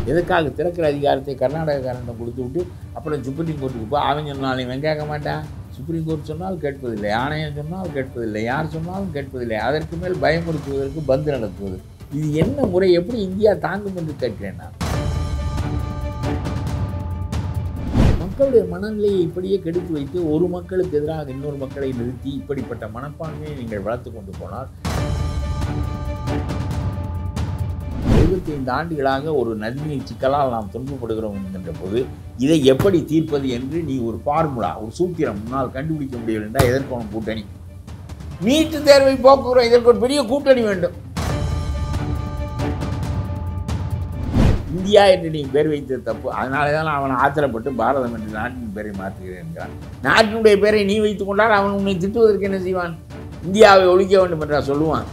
எதுக்காக திறக்கிற அதிகாரத்தை கர்நாடகக்காரன் கொடுத்து விட்டு அப்புறம் சுப்ரீம் கோர்ட்டுக்கு போ அவன் சொன்னாலும் இவன் கேட்க மாட்டான் சுப்ரீம் கோர்ட் சொன்னால் கேட்பதில்லை ஆணையம் சொன்னால் கேட்பதில்லை யார் சொன்னாலும் கேட்பதில்லை அதற்கு மேல் பயமுறுத்துவதற்கு பந்து நடத்துவது இது என்ன முறை எப்படி இந்தியா தாங்கும் என்று கேட்கிறேன் நான் மக்களுடைய மனநிலையை இப்படியே கெடுத்து வைத்து ஒரு மக்களுக்கு எதிராக இன்னொரு மக்களை நிறுத்தி இப்படிப்பட்ட மனப்பான்மையை நீங்கள் வளர்த்து கொண்டு போனால் எழுபத்தைந்து ஆண்டுகளாக ஒரு நதிநீர் சிக்கலால் நாம் துன்பப்படுகிறோம் என்கின்ற போது இதை எப்படி தீர்ப்பது என்று நீ ஒரு ஃபார்முலா ஒரு சூத்திரம் முன்னால் கண்டுபிடிக்க முடியவில்லை என்றால் எதற்கு உனக்கு கூட்டணி நீட்டு தேர்வை போக்குகிறோம் இதற்கு ஒரு பெரிய கூட்டணி வேண்டும் இந்தியா என்று நீ பேர் வைத்தது தப்பு அதனால தான் அவன் ஆத்திரப்பட்டு பாரதம் என்று நாட்டின் பேரை மாற்றுகிறேன் என்றான் நாட்டினுடைய பேரை நீ வைத்துக் கொண்டால் அவன் உன்னை திட்டுவதற்கு என்ன செய்வான் இந்தியாவை ஒழிக்க வேண்டும் என்றா சொல்லுவான்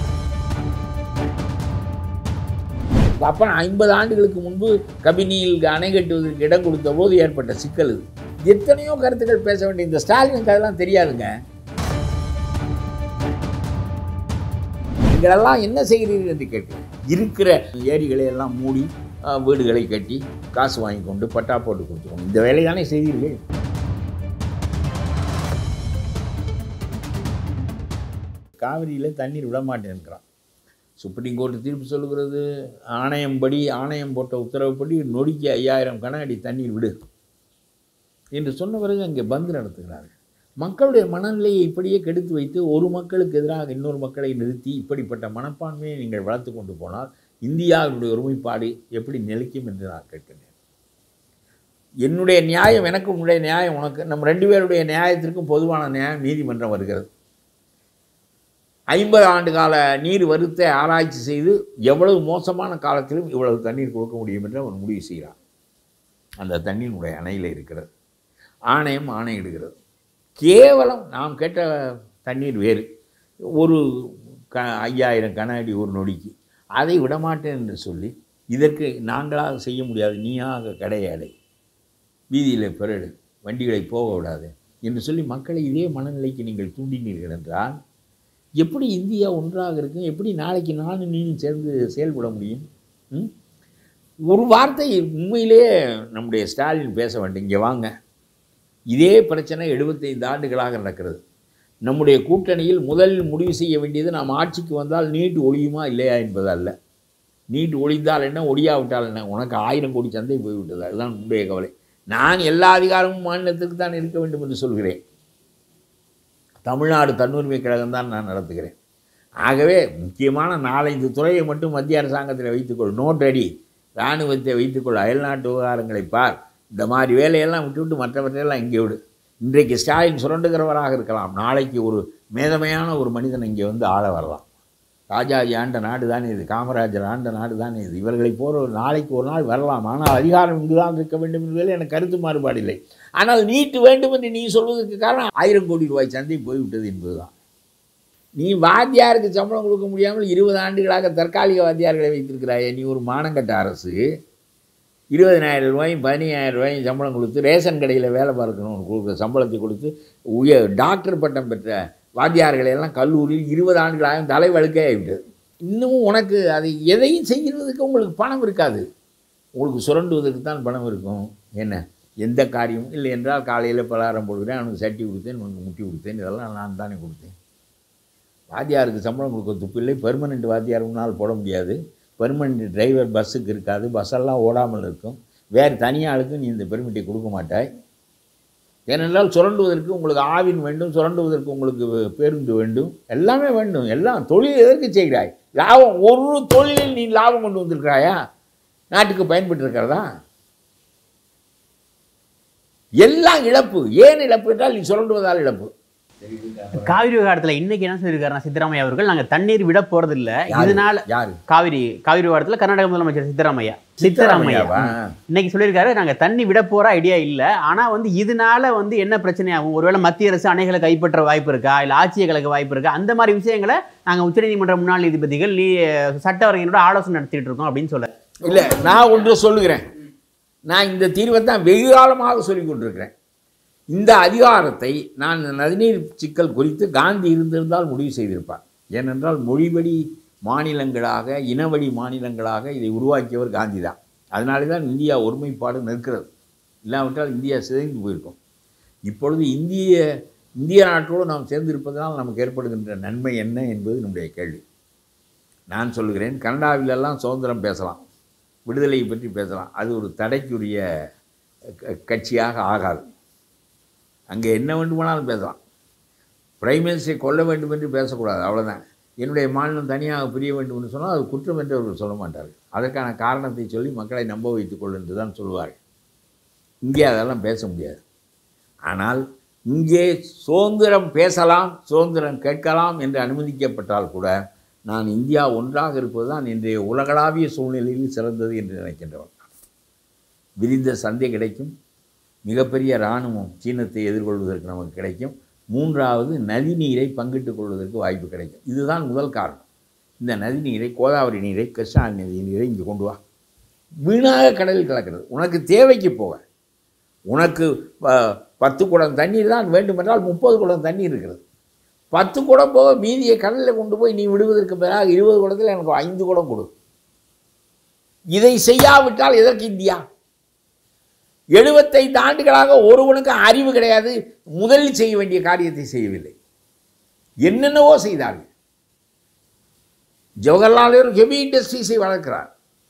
அப்போ ஐம்பது ஆண்டுகளுக்கு முன்பு கபினியில் அணை கட்டுவதற்கு இடம் கொடுத்த போது ஏற்பட்ட சிக்கல் இது எத்தனையோ கருத்துக்கள் பேச வேண்டிய இந்த ஸ்டாலினுக்கு அதெல்லாம் தெரியாதுங்க நீங்களெல்லாம் என்ன செய்கிறீர்கள் என்று கேட்கிறேன் இருக்கிற ஏரிகளை எல்லாம் மூடி அஹ், வீடுகளை கட்டி காசு வாங்கி கொண்டு பட்டா போட்டு கொடுத்துருவோம் இந்த வேலை தானே செய்தீர்கள் காவிரியில் தண்ணீர் விட மாட்டேன்கிறான் சுப்ரீம் கோர்ட் தீர்ப்பு சொல்லுகிறது ஆணையம்படி ஆணையம் போட்ட உத்தரவுப்படி நொடிக்கு ஐயாயிரம் கன அடி தண்ணீர் விடு என்று சொன்ன பிறகு அங்கே பந்து நடத்துகிறார்கள் மக்களுடைய மனநிலையை இப்படியே கெடுத்து வைத்து ஒரு மக்களுக்கு எதிராக இன்னொரு மக்களை நிறுத்தி இப்படிப்பட்ட மனப்பான்மையை நீங்கள் வளர்த்து கொண்டு போனால் இந்தியாவினுடைய ஒருமைப்பாடு எப்படி நிலைக்கும் என்று நான் கேட்கிறேன் என்னுடைய நியாயம் எனக்கு உன்னுடைய நியாயம் உனக்கு நம்ம ரெண்டு பேருடைய நியாயத்திற்கும் பொதுவான நியாயம் நீதிமன்றம் வருகிறது ஐம்பது ஆண்டு கால நீர் வருத்தை ஆராய்ச்சி செய்து எவ்வளவு மோசமான காலத்திலும் இவ்வளவு தண்ணீர் கொடுக்க முடியும் என்று அவன் முடிவு செய்கிறான் அந்த தண்ணீரினுடைய அணையில் இருக்கிறது ஆணையம் ஆணையிடுகிறது கேவலம் நாம் கேட்ட தண்ணீர் வேறு ஒரு க ஐயாயிரம் கன அடி ஒரு நொடிக்கு அதை விடமாட்டேன் என்று சொல்லி இதற்கு நாங்களாக செய்ய முடியாது நீயாக கடையாடை வீதியில் பிறடு வண்டிகளை போக விடாது என்று சொல்லி மக்களை இதே மனநிலைக்கு நீங்கள் தூண்டினீர்கள் என்றால் எப்படி இந்தியா ஒன்றாக இருக்கும் எப்படி நாளைக்கு நானும் நீனும் சேர்ந்து செயல்பட முடியும் ம்? ஒரு வார்த்தை உண்மையிலேயே நம்முடைய ஸ்டாலின் பேச வேண்டும் இங்கே வாங்க இதே பிரச்சனை எழுபத்தைந்து ஆண்டுகளாக நடக்கிறது நம்முடைய கூட்டணியில் முதலில் முடிவு செய்ய வேண்டியது நாம் ஆட்சிக்கு வந்தால் நீட் ஒழியுமா இல்லையா என்பது அல்ல நீட் ஒழிந்தால் என்ன ஒழியாவிட்டால் என்ன உனக்கு ஆயிரம் கோடி சந்தை போய்விட்டது அதுதான் உன்னுடைய கவலை நான் எல்லா அதிகாரமும் மாநிலத்திற்கு தான் இருக்க வேண்டும் என்று சொல்கிறேன் தமிழ்நாடு தன்னுரிமை கழகம் தான் நான் நடத்துகிறேன் ஆகவே முக்கியமான நாலஞ்சு துறையை மட்டும் மத்திய அரசாங்கத்தில் வைத்துக்கொள் நோட் அடி இராணுவத்தை வைத்துக்கொள் அயல்நாட்டு விவகாரங்களை பார் இந்த மாதிரி வேலையெல்லாம் விட்டுவிட்டு மற்றவற்றையெல்லாம் இங்கே விடு இன்றைக்கு ஸ்டாலின் சுரண்டுகிறவராக இருக்கலாம் நாளைக்கு ஒரு மேதமையான ஒரு மனிதன் இங்கே வந்து ஆள வரலாம் ராஜாஜி ஆண்ட நாடு தானே இது காமராஜர் ஆண்ட நாடு தானே இது இவர்களை போகிற ஒரு நாளைக்கு ஒரு நாள் வரலாம் ஆனால் அதிகாரம் இங்குதான் இருக்க வேண்டும் என்பதில் எனக்கு கருத்து மாறுபாடு இல்லை ஆனால் நீட்டு வேண்டும் என்று நீ சொல்வதற்கு காரணம் ஆயிரம் கோடி ரூபாய் சந்தை போய்விட்டது என்பதுதான் நீ வாத்தியாருக்கு சம்பளம் கொடுக்க முடியாமல் இருபது ஆண்டுகளாக தற்காலிக வாத்தியார்களை வைத்திருக்கிறாயே நீ ஒரு மானங்கட்ட அரசு இருபதனாயிரம் ரூபாயும் பதினையாயிரம் ரூபாயும் சம்பளம் கொடுத்து ரேஷன் கடையில் வேலை பார்க்கணும் கொடுக்குற சம்பளத்தை கொடுத்து உயர் டாக்டர் பட்டம் பெற்ற வாத்தியார்களை எல்லாம் கல்லூரியில் இருபது ஆண்டுகளாக தலை வழுக்கே ஆகிவிட்டது இன்னமும் உனக்கு அது எதையும் செய்கிறதுக்கு உங்களுக்கு பணம் இருக்காது உங்களுக்கு சுரண்டுவதற்கு தான் பணம் இருக்கும் என்ன எந்த காரியமும் இல்லை என்றால் காலையில் பலகாரம் போடுகிறேன் அவனுக்கு சட்டி கொடுத்தேன் உனக்கு முட்டி கொடுத்தேன் இதெல்லாம் நான் தானே கொடுத்தேன் வாத்தியாருக்கு சம்பளம் கொடுக்க துப்பில்லை பெர்மனெண்ட் வாத்தியார் முன்னால் போட முடியாது பெர்மனெண்ட் டிரைவர் பஸ்ஸுக்கு இருக்காது பஸ்ஸெல்லாம் ஓடாமல் இருக்கும் வேறு தனியாளுக்கு நீ இந்த பெர்மிட்டை கொடுக்க மாட்டாய் ஏனென்றால் சுரண்டுவதற்கு உங்களுக்கு ஆவின் வேண்டும் சுரண்டுவதற்கு உங்களுக்கு பேருந்து வேண்டும் எல்லாமே வேண்டும் எல்லாம் தொழில் எதற்கு செய்கிறாய் லாபம் ஒரு தொழிலில் நீ லாபம் கொண்டு வந்திருக்கிறாயா நாட்டுக்கு பயன்பட்டு இருக்கிறதா எல்லாம் இழப்பு ஏன் இழப்பு என்றால் நீ சுரண்டுவதால் இழப்பு காவிரி விவகாரத்துல இன்னைக்கு என்ன சொல்லியிருக்காருன்னா சித்தராமையா அவர்கள் நாங்க தண்ணீர் விட போறதில்ல இதனால யாரு காவிரி காவிரி விவகாரத்துல கர்நாடக முதலமைச்சர் சித்தராமையா சித்தராமையா சித்தராமையாவா? இன்னைக்கு சொல்லியிருக்காரு நாங்க தண்ணி விட போற ஐடியா இல்ல ஆனா வந்து இதனால வந்து என்ன பிரச்சனை ஆகும் ஒருவேளை மத்திய அரசு அணைகளை கைப்பற்ற வாய்ப்பு இருக்கா இல்ல ஆட்சியை கலக்க வாய்ப்பு இருக்கா அந்த மாதிரி விஷயங்களை நாங்க உச்சநீதிமன்ற முன்னாள் நீதிபதிகள் நீ சட்டவரைஞரோட ஆலோசனை நடத்திட்டு இருக்கோம் அப்படின்னு சொல்ல இல்லை நான் ஒன்று சொல்லுகிறேன் நான் இந்த தீர்வை தான் வெகு காலமாக சொல்லிக் கொண்டிருக்கிறேன் இந்த அதிகாரத்தை நான் இந்த நதிநீர் சிக்கல் குறித்து காந்தி இருந்திருந்தால் முடிவு செய்திருப்பார் ஏனென்றால் மொழிவழி மாநிலங்களாக இனவழி மாநிலங்களாக இதை உருவாக்கியவர் காந்தி தான் அதனால தான் இந்தியா ஒருமைப்பாடு நிற்கிறது இல்லாவிட்டால் இந்தியா சிதைந்து போயிருக்கும் இப்பொழுது இந்திய இந்திய நாட்டோடு நாம் சேர்ந்திருப்பதனால் நமக்கு ஏற்படுகின்ற நன்மை என்ன என்பது நம்முடைய கேள்வி நான் சொல்லுகிறேன் கனடாவிலெல்லாம் சுதந்திரம் பேசலாம் விடுதலையை பற்றி பேசலாம் அது ஒரு தடைக்குரிய க- கட்சியாக ஆகாது அங்கே என்ன வேண்டுமானாலும் பேசலாம் பிரைம் மினிஸ்டரை கொல்ல வேண்டும் என்று பேசக்கூடாது அவ்வளோதான் என்னுடைய மாநிலம் தனியாக பிரிய வேண்டும் என்று சொன்னால் அது குற்றம் என்று அவர்கள் சொல்ல மாட்டார்கள் அதற்கான காரணத்தை சொல்லி மக்களை நம்ப வைத்துக் கொள் என்று தான் சொல்லுவார்கள் இங்கே அதெல்லாம் பேச முடியாது ஆனால் இங்கே சுதந்திரம் பேசலாம் சுதந்திரம் கேட்கலாம் என்று அனுமதிக்கப்பட்டால் கூட நான் இந்தியா ஒன்றாக இருப்பது தான் இன்றைய உலகளாவிய சூழ்நிலையில் சிறந்தது என்று நினைக்கின்றவன் விரிந்த சந்தை கிடைக்கும் மிகப்பெரிய இராணுவம் சீனத்தை எதிர்கொள்வதற்கு நமக்கு கிடைக்கும் மூன்றாவது நதிநீரை பங்கிட்டுக் கொள்வதற்கு வாய்ப்பு கிடைக்கும் இதுதான் முதல் காரணம் இந்த நதிநீரை கோதாவரி நீரை கிருஷ்ணா நதி நீரை இங்கே கொண்டு வா வீணாக கடலில் கலக்கிறது உனக்கு தேவைக்கு போக உனக்கு ப- பத்து குடம் தண்ணீர் தான் வேண்டுமென்றால் முப்பது குடம் தண்ணீர் இருக்கிறது பத்து குடம் போக மீதியை கடலில் கொண்டு போய் நீ விடுவதற்கு பதிலாக இருபது குடத்தில் எனக்கு ஐந்து குடம் கொடு இதை செய்யாவிட்டால் எதற்கு இந்தியா எழுபத்தைந்து ஆண்டுகளாக ஒருவனுக்கு அறிவு கிடையாது முதலில் செய்ய வேண்டிய காரியத்தை செய்யவில்லை என்னென்னவோ செய்தார்கள் ஜவஹர்லால் நேரு ஹெவி இண்டஸ்ட்ரீஸை வளர்க்கிறார்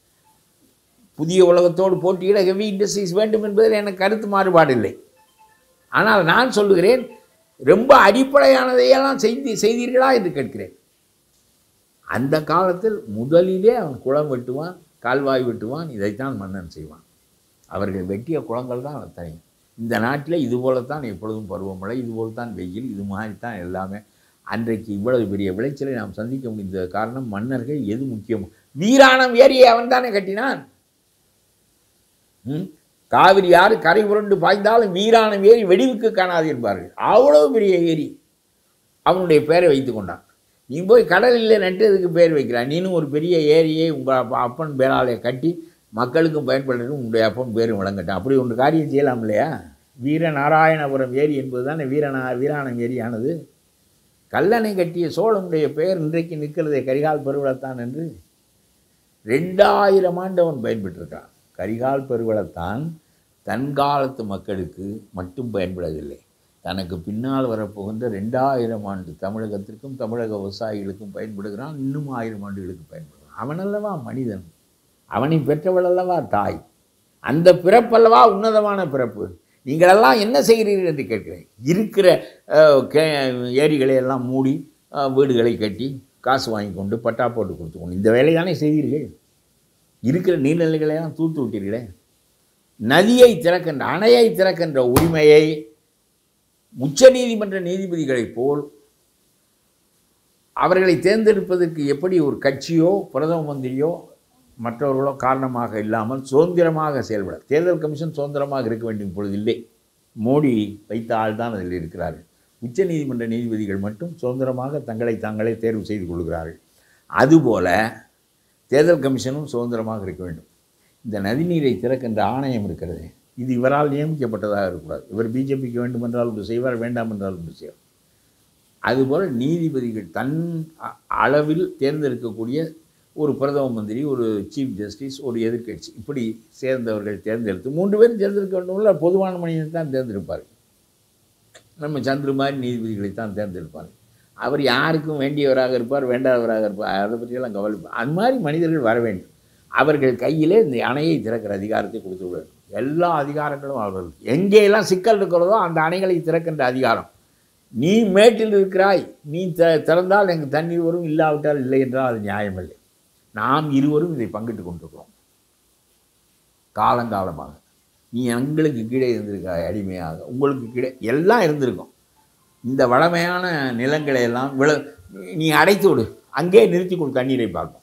புதிய உலகத்தோடு போட்டியிட ஹெவி இண்டஸ்ட்ரீஸ் வேண்டும் என்பதில் எனக்கு கருத்து மாறுபாடு இல்லை ஆனால் நான் சொல்லுகிறேன் ரொம்ப அடிப்படையானதையெல்லாம் செய்தி செய்தீர்களா என்று கேட்கிறேன் அந்த காலத்தில் முதலிலே அவன் குளம் வெட்டுவான் கால்வாய் வெட்டுவான் இதைத்தான் மன்னன் செய்வான் அவர்கள் வெட்டிய குளங்கள் தான் அத்தனை இந்த நாட்டில் இது போலத்தான் எப்பொழுதும் பருவமழை இது போலத்தான் வெயில் இது மாதிரி தான் எல்லாமே அன்றைக்கு இவ்வளவு பெரிய விளைச்சலை நாம் சந்திக்க முடிந்த காரணம் மன்னர்கள் எது முக்கியம் வீராணம் ஏரியை அவன் தானே கட்டினான் ம்? காவிரி யாரு கரை புரண்டு பாய்ந்தாலும் வீராணம் ஏரி வெடிவுக்கு காணாது என்பார்கள் அவ்வளவு பெரிய ஏரி அவனுடைய பெயரை வைத்து கொண்டான் நீ போய் கடலில் நட்டதுக்கு பேர் வைக்கிறான் நீனும் ஒரு பெரிய ஏரியை உங்கள் அப்ப அப்பன் பேராலே கட்டி மக்களுக்கும் பயன்படுறது உங்களுடைய அப்பன் பேரும் விளங்கட்டும் அப்படி ஒன்று காரியம் செய்யலாம் இல்லையா வீரநாராயணபுரம் ஏரி என்பது தானே வீரநா வீராணம் ஏரியானது கல்லணை கட்டிய சோழனுடைய பெயர் இன்றைக்கு நிற்கிறதே கரிகால் பெருவிழத்தான் என்று ரெண்டாயிரம் ஆண்டு அவன் பயன்பெற்றிருக்கான் கரிகால் பெருவிழத்தான் தன் காலத்து மக்களுக்கு மட்டும் பயன்படவில்லை தனக்கு பின்னால் வரப்போகின்ற ரெண்டாயிரம் ஆண்டு தமிழகத்திற்கும் தமிழக விவசாயிகளுக்கும் பயன்படுகிறான் இன்னும் ஆயிரம் ஆண்டுகளுக்கு பயன்படுகிறான் அவனல்லவா மனிதன் அவனை பெற்றவள் அல்லவா தாய் அந்த பிறப்பல்லவா உன்னதமான பிறப்பு நீங்களெல்லாம் என்ன செய்கிறீர்கள் என்று கேட்கிறேன் இருக்கிற அஹ், கே ஏரிகளை எல்லாம் மூடி அஹ், வீடுகளை கட்டி காசு வாங்கி கொண்டு பட்டா போட்டு கொடுத்துக்கொண்டு இந்த வேலை தானே செய்தீர்கள் இருக்கிற நீர்நிலைகளை எல்லாம் தூத்து விட்டீர்களே நதியை திறக்கின்ற அணையை திறக்கின்ற உரிமையை உச்சநீதிமன்ற நீதிபதிகளைப் போல் அவர்களை தேர்ந்தெடுப்பதற்கு எப்படி ஒரு கட்சியோ பிரதம மந்திரியோ மற்றவர்களோ காரணமாக இல்லாமல் சுதந்திரமாக செயல்பட தேர்தல் கமிஷன் சுதந்திரமாக இருக்க வேண்டும் இப்பொழுது இல்லை மோடி வைத்த ஆள் தான் அதில் இருக்கிறார்கள் உச்சநீதிமன்ற நீதிபதிகள் மட்டும் சுதந்திரமாக தங்களை தாங்களே தேர்வு செய்து கொள்கிறார்கள் அதுபோல தேர்தல் கமிஷனும் சுதந்திரமாக இருக்க வேண்டும் இந்த நதிநீரை திறக்கின்ற ஆணையம் இருக்கிறது இது இவரால் நியமிக்கப்பட்டதாக இருக்கக்கூடாது இவர் பிஜேபிக்கு வேண்டுமென்றால் ஒன்று செய்வார் வேண்டாம் என்றால் ஒன்று செய்வார் அதுபோல் நீதிபதிகள் தன் அ- அளவில் தேர்ந்தெடுக்கக்கூடிய ஒரு பிரதம மந்திரி ஒரு சீஃப் ஜஸ்டிஸ் ஒரு எதிர்க்கட்சி இப்படி சேர்ந்தவர்கள் தேர்ந்தெடுத்து மூன்று பேரும் தேர்ந்தெடுக்க வேண்டும்ல பொதுவான மனிதன் தான் தேர்ந்தெடுப்பார் நம்ம சந்திர மாதிரி நீதிபதிகளை தான் தேர்ந்தெடுப்பார் அவர் யாருக்கும் வேண்டியவராக இருப்பார் வேண்டாதவராக இருப்பார் அதை பற்றியெல்லாம் கவலை அது மாதிரி மனிதர்கள் வர வேண்டும் அவர்கள் கையிலே இந்த அணையை திறக்கிற அதிகாரத்தை கொடுத்து விட வேண்டும் எல்லா அதிகாரங்களும் அவர்களுக்கு எங்கேயெல்லாம் சிக்கல் இருக்கிறதோ அந்த அணைகளை திறக்கின்ற அதிகாரம் நீ மேட்டில் இருக்கிறாய் நீ த திறந்தால் எனக்கு தண்ணீர் வரும் இல்லாவிட்டால் இல்லை என்றால் அது நியாயமில்லை நாம் இருவரும் இதை பங்கிட்டு கொண்டிருக்கிறோம் காலங்காலமாக நீ எங்களுக்கு கீழே இருந்திருக்காய் அடிமையாக உங்களுக்கு கீழே எல்லாம் இருந்திருக்கும் இந்த வளமையான நிலங்களை எல்லாம் விள நீ அடைத்து விடு அங்கே நிறுத்தி கொடு தண்ணீரை பார்ப்போம்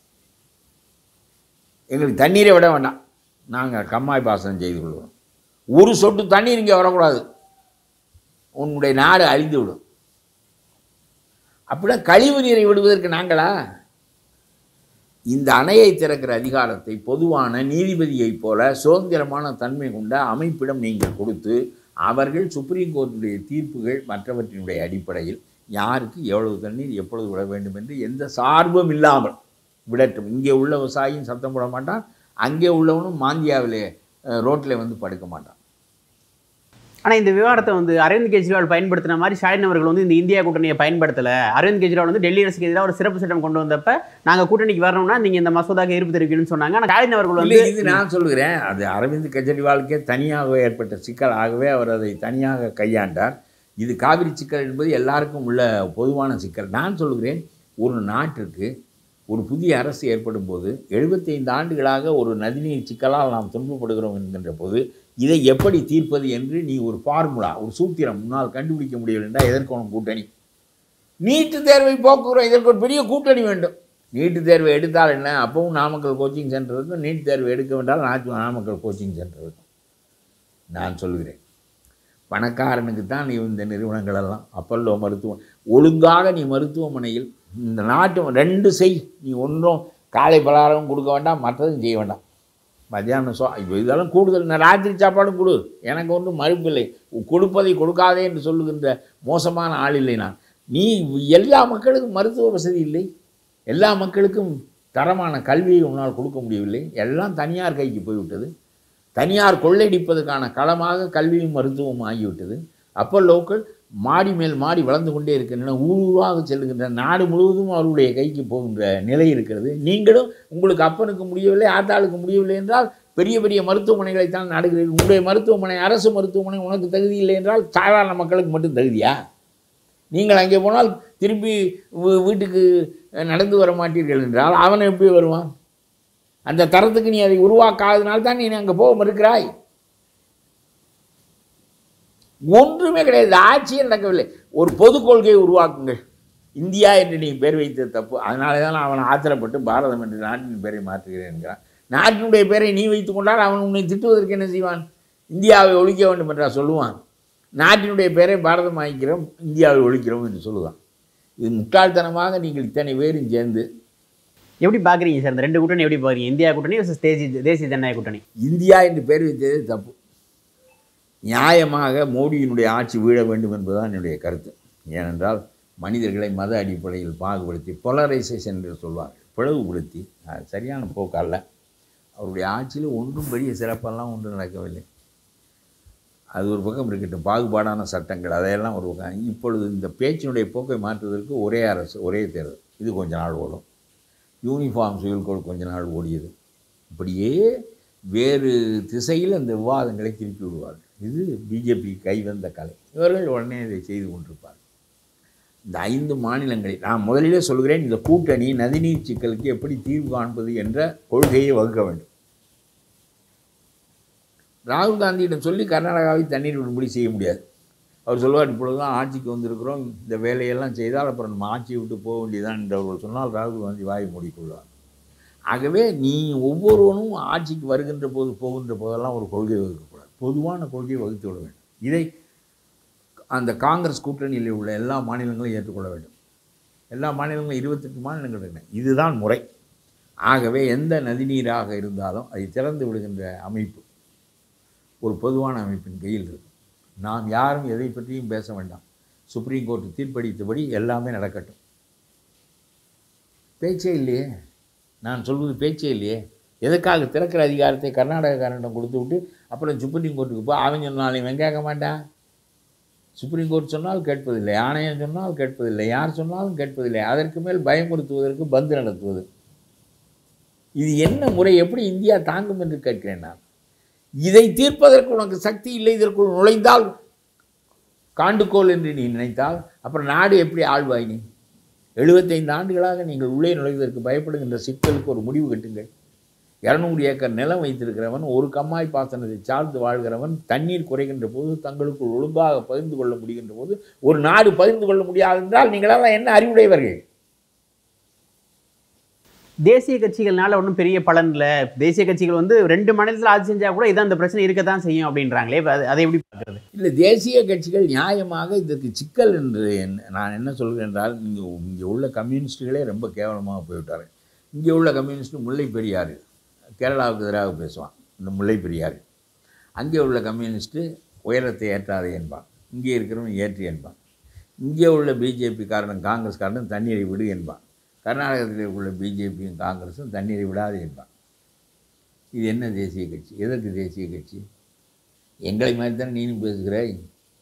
எங்களுக்கு தண்ணீரை விட வேண்டாம் நாங்கள் கம்மாய் பாசனம் செய்து கொள்வோம் ஒரு சொட்டு தண்ணீர் இங்கே வரக்கூடாது உன்னுடைய நாடு அழிந்து விடும் அப்படின்னா கழிவு நீரை விடுவதற்கு நாங்களா இந்த அணையை திறக்கிற அதிகாரத்தை பொதுவான நீதிபதியைப் போல சுதந்திரமான தன்மை கொண்ட அமைப்பிடம் நீங்கள் கொடுத்து அவர்கள் சுப்ரீம் கோர்ட்டுடைய தீர்ப்புகள் மற்றவற்றினுடைய அடிப்படையில் யாருக்கு எவ்வளவு தண்ணீர் எப்பொழுது விட வேண்டும் என்று எந்த சார்பும் இல்லாமல் விடட்டும் இங்கே உள்ள விவசாயியும் சத்தம் போட மாட்டான் அங்கே உள்ளவனும் மாந்தியாவிலே ரோட்டில் வந்து படுக்க மாட்டான் ஆனா இந்த விவாதத்தை வந்து அரவிந்த் கெஜ்ரிவால் பயன்படுத்தின மாதிரி ஸ்டாலின் அவர்கள் வந்து இந்த இந்தியா கூட்டணியை பயன்படுத்தல அரவிந்த் கெஜ்ரிவால் வந்து டெல்லி அரசுக்கு எதிராக ஒரு சிறப்பு சட்டம் கொண்டு வந்தப்ப நாங்க கூட்டணிக்கு வரணும்னா நீங்க இந்த மசோதாக்கு எதிர்ப்பு தெரிவிக்கணும்னு சொன்னாங்க ஆனா ஸ்டாலின் அவர்கள் வந்து இல்லை இது நான் சொல்லுகிறேன் அது அரவிந்த் கெஜ்ரிவாலுக்கே தனியாக ஏற்பட்ட சிக்கல் ஆகவே அவர் அதை தனியாக கையாண்டார் இது காவிரி சிக்கல் என்பது எல்லாருக்கும் உள்ள பொதுவான சிக்கல் நான் சொல்லுகிறேன் ஒரு நாட்டிற்கு ஒரு புதிய அரசு ஏற்படும் போது எழுபத்தைந்து ஆண்டுகளாக ஒரு நதிநீர் சிக்கலால் நாம் துன்பப்படுகிறோம் என்கின்ற போது இதை எப்படி தீர்ப்பது என்று நீ ஒரு ஃபார்முலா ஒரு சூத்திரம் முன்னால் கண்டுபிடிக்க முடியவில்லை என்றால் எதற்கோணும் கூட்டணி நீட்டு தேர்வை போக்குகிறோம் இதற்கு ஒரு பெரிய கூட்டணி வேண்டும் நீட்டு தேர்வை எடுத்தால் என்ன அப்பவும் நாமக்கல் கோச்சிங் சென்டர் இருக்கும் நீட் தேர்வு எடுக்க வேண்டாம் நாச்சு நாமக்கல் கோச்சிங் சென்டர் இருக்கும் நான் சொல்கிறேன் பணக்காரனுக்கு தான் நீ இந்த நிறுவனங்கள் எல்லாம் அப்பல்லோ மருத்துவம் ஒழுங்காக நீ மருத்துவமனையில் இந்த நாட்டு ரெண்டு செய் நீ ஒன்றும் காலை பலகாரம் கொடுக்க வேண்டாம் மற்றதும் செய்ய வேண்டாம் மத்தியானம் சோ இப்போ இதெல்லாம் கூடுதல் நான் ராத்திரி சாப்பாடும் கொடு எனக்கு ஒன்றும் மறுப்பில்லை கொடுப்பதை கொடுக்காதே என்று சொல்லுகின்ற மோசமான ஆள் இல்லை நான் நீ எல்லா மக்களுக்கும் மருத்துவ வசதி இல்லை எல்லா மக்களுக்கும் தரமான கல்வியை உன்னால் கொடுக்க முடியவில்லை எல்லாம் தனியார் கைக்கு போய்விட்டது தனியார் கொள்ளையடிப்பதற்கான களமாக கல்வியும் மருத்துவமும் ஆகிவிட்டது அப்போ லோக்கல் மாடி மேல் மாடி வளர்ந்து கொண்டே இருக்கின்றன ஊர் ஊராக செல்லுகின்ற நாடு முழுவதும் அவருடைய கைக்கு போகின்ற நிலை இருக்கிறது நீங்களும் உங்களுக்கு அப்பனுக்கு முடியவில்லை ஆத்தாளுக்கு முடியவில்லை என்றால் பெரிய பெரிய மருத்துவமனைகளைத்தான் நாடுகிறீர்கள் உங்களுடைய மருத்துவமனை அரசு மருத்துவமனை உனக்கு தகுதி இல்லை என்றால் சாதாரண மக்களுக்கு மட்டும் தகுதியா நீங்கள் அங்கே போனால் திருப்பி வீ- வீட்டுக்கு நடந்து வர மாட்டீர்கள் என்றால் அவன் எப்படி வருவான் அந்த தரத்துக்கு நீ அதை உருவாக்காதனால தான் நீ அங்கே போக மறுக்கிறாய் ஒன்றுமே கிடையாது ஆட்சியே நடக்கவில்லை ஒரு பொது கொள்கையை உருவாக்குங்கள் இந்தியா என்று நீ பேர் வைத்தது தப்பு அதனால தான் அவன் ஆத்திரப்பட்டு பாரதம் என்று நாட்டின் பேரை மாற்றுகிறேன் என்கிறான் நாட்டினுடைய பேரை நீ வைத்துக் கொண்டால் அவன் உன்னை திட்டுவதற்கு என்ன செய்வான் இந்தியாவை ஒழிக்க வேண்டும் என்றா சொல்லுவான் நாட்டினுடைய பேரை பாரதம் ஆகிக்கிறோம் இந்தியாவை ஒழிக்கிறோம் என்று சொல்லுவான் இது முட்டாள்தனமாக நீங்கள் இத்தனை பேரும் சேர்ந்து எப்படி பாக்குறீங்க சார் இந்த ரெண்டு கூட்டணி எப்படி பாக்குறீங்க இந்தியா கூட்டணி versus தேசிய தேசிய ஜனநாயக கூட்டணி இந்தியா என்று பேர் வைத்தது தப்பு நியாயமாக மோடியினுடைய ஆட்சி வீழ வேண்டும் என்பதுதான் என்னுடைய கருத்து ஏனென்றால் மனிதர்களை மத அடிப்படையில் பாகுபடுத்தி பொலரைசேஷன் என்று சொல்வார்கள் பிளவுபடுத்தி அது சரியான போக்கல்ல அவருடைய ஆட்சியில் ஒன்றும் பெரிய சிறப்பெல்லாம் ஒன்றும் நடக்கவில்லை அது ஒரு பக்கம் இருக்கட்டும் பாகுபாடான சட்டங்கள் அதையெல்லாம் ஒரு பக்கம் இப்பொழுது இந்த பேச்சினுடைய போக்கை மாற்றுவதற்கு ஒரே அரசு ஒரே தேர்தல் இது கொஞ்ச நாள் ஓடும் யூனிஃபார்ம் சிவில் கோட் கொஞ்ச நாள் ஓடியது இப்படியே வேறு திசையில் அந்த விவாதங்களை திருப்பி விடுவார்கள் இது பிஜேபி கைவந்த கலை இவர்கள் உடனே இதை செய்து கொண்டிருப்பார்கள் இந்த ஐந்து மாநிலங்களில் நான் முதலிலே சொல்கிறேன் இந்த கூட்டணி நதிநீர் சிக்கலுக்கு எப்படி தீர்வு காண்பது என்ற கொள்கையை வகுக்க வேண்டும் ராகுல் காந்தியிடம் சொல்லி கர்நாடகாவை தண்ணீர் விடும்படி செய்ய முடியாது அவர் சொல்வார் இப்பொழுதுதான் ஆட்சிக்கு வந்திருக்கிறோம் இந்த வேலையெல்லாம் செய்தால் அப்புறம் நம்ம ஆட்சியை விட்டு போக வேண்டியதான் என்று அவர்கள் சொன்னால் ராகுல் காந்தி வாயை மூடிக்கொள்வார் ஆகவே நீ ஒவ்வொருவனும் ஆட்சிக்கு வருகின்ற போது போகின்ற போதெல்லாம் ஒரு கொள்கை வகுக்கக்கூடாது பொதுவான கொள்கையை வகுத்து விட வேண்டும் இதை அந்த காங்கிரஸ் கூட்டணியில் உள்ள எல்லா மாநிலங்களும் ஏற்றுக்கொள்ள வேண்டும் எல்லா மாநிலங்களும் இருபத்தெட்டு மாநிலங்கள் இருக்கின்றன இதுதான் முறை ஆகவே எந்த நதிநீராக இருந்தாலும் அதை திறந்து விடுகின்ற அமைப்பு ஒரு பொதுவான அமைப்பின் கையில் இருக்கும் நாம் யாரும் எதை பற்றியும் பேச வேண்டாம் சுப்ரீம் கோர்ட் தீர்ப்பளித்தபடி எல்லாமே நடக்கட்டும் பேச்சே இல்லையே நான் சொல்வது பேச்சே இல்லையே எதுக்காக திறக்கிற அதிகாரத்தை கர்நாடகக்காரனிடம் கொடுத்து விட்டு அப்புறம் சுப்ரீம் கோர்ட்டுக்கு போ அவன் சொன்னாலும் இவன் கேட்க மாட்டான் சுப்ரீம் கோர்ட் சொன்னால் கேட்பதில்லை ஆணையம் சொன்னால் கேட்பதில்லை யார் சொன்னாலும் கேட்பதில்லை அதற்கு மேல் பயமுறுத்துவதற்கு பந்து நடத்துவது இது என்ன முறை எப்படி இந்தியா தாங்கும் என்று கேட்கிறேன் நான் இதை தீர்ப்பதற்கு உனக்கு சக்தி இல்லை இதற்குள் நுழைந்தால் காண்டுகோல் என்று நீ நினைத்தால் அப்புறம் நாடு எப்படி ஆழ்வாய் நீ எழுபத்தைந்து ஆண்டுகளாக நீங்கள் உள்ளே நுழைவதற்கு பயப்படுகின்ற சிக்கலுக்கு ஒரு முடிவு கட்டுங்கள் இரநூறு ஏக்கர் நிலம் வைத்திருக்கிறவன் ஒரு கம்மாய் பாசனத்தை சார்ந்து வாழ்கிறவன் தண்ணீர் குறைகின்ற போது தங்களுக்குள் ஒழுங்காக பகிர்ந்து கொள்ள முடிகின்ற போது ஒரு நாடு பகிர்ந்து கொள்ள முடியாது என்றால் நீங்களெல்லாம் என்ன அறிவுடையவர்கள் தேசிய கட்சிகள்னால ஒன்றும் பெரிய பலன் இல்லை தேசிய கட்சிகள் வந்து ரெண்டு மாநிலத்தில் ஆட்சி செஞ்சா கூட இதான் அந்த பிரச்சனை இருக்க தான் செய்யும் அப்படின்றாங்களே இப்ப அது- அதை எப்படி பார்க்கறது இல்லை தேசிய கட்சிகள் நியாயமாக இதற்கு சிக்கல் என்று என்ன- நான் என்ன சொல்கிறேன் என்றால் நீங்கள் இங்கே உள்ள கம்யூனிஸ்டுகளே ரொம்ப கேவலமாக போய்விட்டாரு இங்கே உள்ள கம்யூனிஸ்ட் முல்லை பெரியார் கேரளாவுக்கு எதிராக பேசுவான் இந்த முல்லை பெரியார் அங்கே உள்ள கம்யூனிஸ்ட்டு உயரத்தை ஏற்றாதே என்பான் இங்கே இருக்கிறவன் ஏற்று என்பான் இங்கே உள்ள பிஜேபி காரனும் காங்கிரஸ் காரனும் தண்ணீரை விடு என்பான் கர்நாடகத்தில் உள்ள பிஜேபியும் காங்கிரஸும் தண்ணீரை விடாது என்பான் இது என்ன தேசிய கட்சி எதற்கு தேசிய கட்சி எங்களை மாதிரி தானே நீனும் பேசுகிறாய்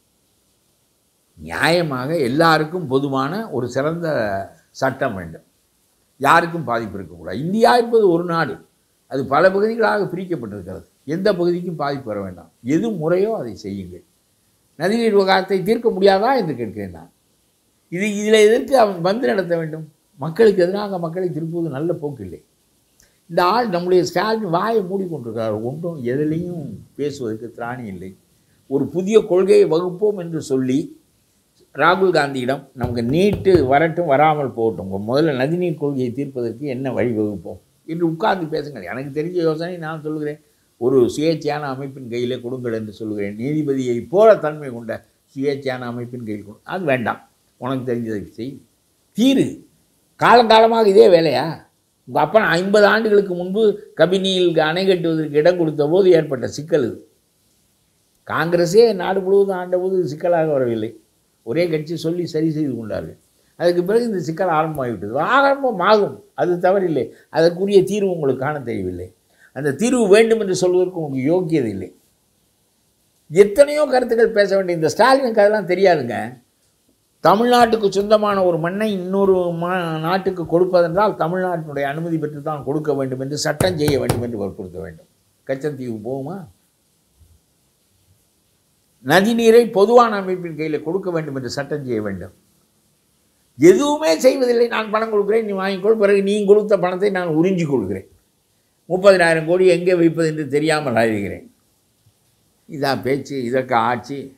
நியாயமாக எல்லாருக்கும் பொதுவான ஒரு சிறந்த சட்டம் வேண்டும் யாருக்கும் பாதிப்பு இருக்கக்கூடாது இந்தியா என்பது ஒரு நாடு அது பல பகுதிகளாக பிரிக்கப்பட்டிருக்கிறது எந்த பகுதிக்கும் பாதிப்பு வர வேண்டாம் எது முறையோ அதை செய்யுங்கள் நதிநீர் விவகாரத்தை தீர்க்க முடியாதா என்று கேட்கிறேன் நான் இது இதில் எதற்கு அவன் பந்து நடத்த வேண்டும் மக்களுக்கு எதிராக மக்களை திருப்புவது நல்ல போக்கு இல்லை இந்த ஆள் நம்முடைய ஸ்டாலின் வாயை மூடிக்கொண்டிருக்கிறார் ஒன்றும் எதிலையும் பேசுவதற்கு திராணி இல்லை ஒரு புதிய கொள்கையை வகுப்போம் என்று சொல்லி ராகுல் காந்தியிடம் நமக்கு நீட்டு வரட்டும் வராமல் போகட்டும் உங்க முதல்ல நதிநீர் கொள்கையை தீர்ப்பதற்கு என்ன வழி வகுப்போம் என்று உட்கார்ந்து பேசுங்கள் எனக்கு தெரிஞ்ச யோசனை நான் சொல்கிறேன் ஒரு சுயேட்சையான அமைப்பின் கையிலே கொடுங்கள் என்று சொல்கிறேன் நீதிபதியை போல தன்மை கொண்ட சுயேட்சையான அமைப்பின் கையில் கொடு அது வேண்டாம் உனக்கு தெரிஞ்சதை செய் தீரு காலங்காலமாக இதே வேலையா உங்கள் அப்பன் ஐம்பது ஆண்டுகளுக்கு முன்பு கபினியில் அணை கட்டுவதற்கு இடம் கொடுத்த போது ஏற்பட்ட சிக்கல் இது காங்கிரஸே நாடு முழுவதும் ஆண்டபோது இது சிக்கலாக வரவில்லை ஒரே கட்சி சொல்லி சரி செய்து கொண்டார்கள் அதுக்கு பிறகு இந்த சிக்கல் ஆரம்பமாகிவிட்டது ஆரம்பமாகும் அது தவறில்லை அதற்குரிய தீர்வு உங்களுக்கு காண தெரியவில்லை அந்த தீர்வு வேண்டும் என்று சொல்வதற்கு உங்களுக்கு யோக்கியது இல்லை எத்தனையோ கருத்துக்கள் பேச வேண்டிய இந்த ஸ்டாலினுக்கு அதெல்லாம் தெரியாதுங்க தமிழ்நாட்டுக்கு சொந்தமான ஒரு மண்ணை இன்னொரு மா நாட்டுக்கு கொடுப்பதென்றால் தமிழ்நாட்டினுடைய அனுமதி பெற்று தான் கொடுக்க வேண்டும் என்று சட்டம் செய்ய வேண்டும் என்று வற்புறுத்த வேண்டும் கச்சத்தீவு போகுமா நதிநீரை பொதுவான அமைப்பின் கையில் கொடுக்க வேண்டும் என்று சட்டம் செய்ய வேண்டும் எதுவுமே செய்வதில்லை நான் பணம் கொடுக்குறேன் நீ வாங்கிக்கொள் பிறகு நீ கொடுத்த பணத்தை நான் உறிஞ்சி கொள்கிறேன் முப்பதினாயிரம் கோடி எங்கே வைப்பது என்று தெரியாமல் ஆகிறேன் இதான் பேச்சு இதற்கு ஆட்சி